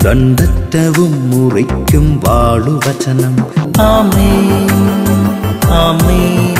ദണ്ഡറ്റവും മുറിക്കും വാളുവചനം ആമേൻ ആമേൻ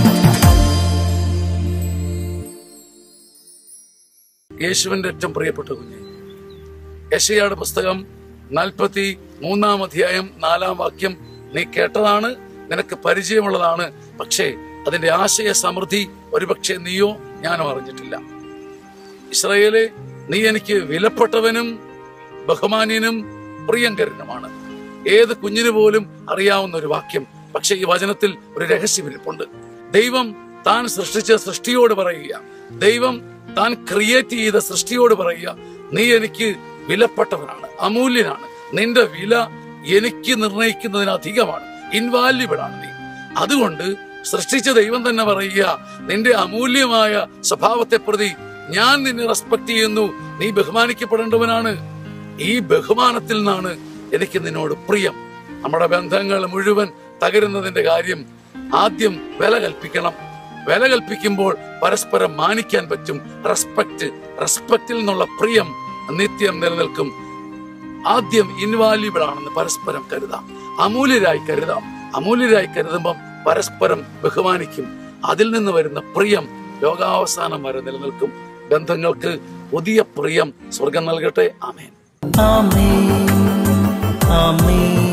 യേശുവിന്റെ ഏറ്റവും പ്രിയപ്പെട്ട കുഞ്ഞ് യശയുടെ പുസ്തകം നാൽപ്പത്തി മൂന്നാം അധ്യായം നാലാം വാക്യം നീ കേട്ടതാണ് നിനക്ക് പരിചയമുള്ളതാണ് പക്ഷേ അതിന്റെ ആശയ സമൃദ്ധി ഒരുപക്ഷെ നീയോ ഞാനോ അറിഞ്ഞിട്ടില്ല ഇസ്രയേലെ നീ എനിക്ക് വിലപ്പെട്ടവനും ബഹുമാന്യനും പ്രിയങ്കരനുമാണ് ഏത് കുഞ്ഞിന് പോലും അറിയാവുന്ന ഒരു വാക്യം പക്ഷെ ഈ വചനത്തിൽ ഒരു രഹസ്യമിരിപ്പുണ്ട് ദൈവം താൻ സൃഷ്ടിച്ച സൃഷ്ടിയോട് പറയുക ദൈവം താൻ ക്രിയേറ്റ് ചെയ്ത സൃഷ്ടിയോട് പറയുക നീ എനിക്ക് വിലപ്പെട്ടവനാണ് അമൂല്യനാണ് നിന്റെ വില എനിക്ക് നിർണയിക്കുന്നതിന് അധികമാണ് ഇൻവാല്യുബിൾ ആണ് നീ അതുകൊണ്ട് സൃഷ്ടിച്ച ദൈവം തന്നെ പറയുക നിന്റെ അമൂല്യമായ സ്വഭാവത്തെ പ്രതി ഞാൻ നിന്നെ റെസ്പെക്ട് ചെയ്യുന്നു നീ ബഹുമാനിക്കപ്പെടേണ്ടവനാണ് ഈ ബഹുമാനത്തിൽ നിന്നാണ് എനിക്ക് നിന്നോട് പ്രിയം നമ്മുടെ ബന്ധങ്ങൾ മുഴുവൻ തകരുന്നതിന്റെ കാര്യം ആദ്യം വില കൽപ്പിക്കണം വില കൽപ്പിക്കുമ്പോൾ പരസ്പരം മാനിക്കാൻ പറ്റും റെസ്പെക്ട് റെസ്പെക്റ്റിൽ നിന്നുള്ള പ്രിയം നിത്യം നിലനിൽക്കും ആദ്യം ഇൻവാല്യുബിൾ ആണെന്ന് പരസ്പരം കരുതാം അമൂല്യരായി കരുതാം അമൂല്യരായി കരുതുമ്പം പരസ്പരം ബഹുമാനിക്കും അതിൽ നിന്ന് വരുന്ന പ്രിയം ലോകാവസാനം വരെ നിലനിൽക്കും ബന്ധങ്ങൾക്ക് പുതിയ പ്രിയം സ്വർഗം നൽകട്ടെ ആമേൻ ആമേൻ ആമേൻ